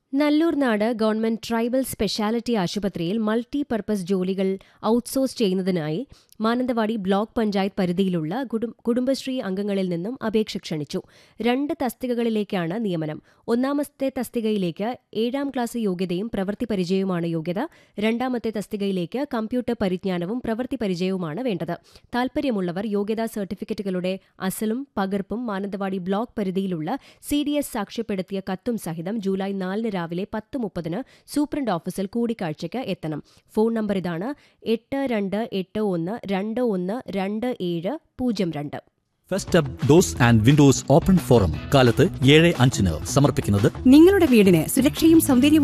Nallurnad government tribal speciality ആശുപത്രിയിൽ multi purpose ജോലികൾ outsource ചെയ്യുന്നതിനായി മാനന്തവാടി ബ്ലോക്ക് പഞ്ചായത്ത് പരിധിയിലുള്ള കുടും- കുടുംബശ്രീ അംഗങ്ങളിൽ നിന്നും അപേക്ഷ ക്ഷണിച്ചു രണ്ട് തസ്തികകളിലേക്കാണ് നിയമനം ഒന്നാമത്തെ തസ്തികയിലേക്ക് ഏഴാം ക്ലാസ് യോഗ്യതയും പ്രവൃത്തി പരിചയവുമാണ് യോഗ്യത രണ്ടാമത്തെ തസ്തികയിലേക്ക് കമ്പ്യൂട്ടർ പരിജ്ഞാനവും പ്രവൃത്തി പരിചയവുമാണ് വേണ്ടത് താൽപര്യമുള്ളവർ യോഗ്യതാ സർട്ടിഫിക്കറ്റുകളുടെ അസലും പകർപ്പും മാനന്തവാടി ബ്ലോക്ക് പരിധിയിലുള്ള സി ഡി എസ് സാക്ഷ്യപ്പെടുത്തിയ കത്തും സഹിതം ജൂലൈ നാലിന് രാവിലെ പത്ത് മുപ്പതിന് സൂപ്രണ്ട് ഓഫീസിൽ കൂടിക്കാഴ്ചയ്ക്ക് എത്തണം ഫോൺ നമ്പർ ഇതാണ് എട്ട് രണ്ട് എട്ട് ഒന്ന് രണ്ട് ഒന്ന് രണ്ട് ഏഴ് പൂജ്യം രണ്ട് first up dose and windows open forum കാലത്ത് ഏഴ് അഞ്ചിന് സമർപ്പിക്കുന്നത് നിങ്ങളുടെ വീടിന് സുരക്ഷയും സൗന്ദര്യവും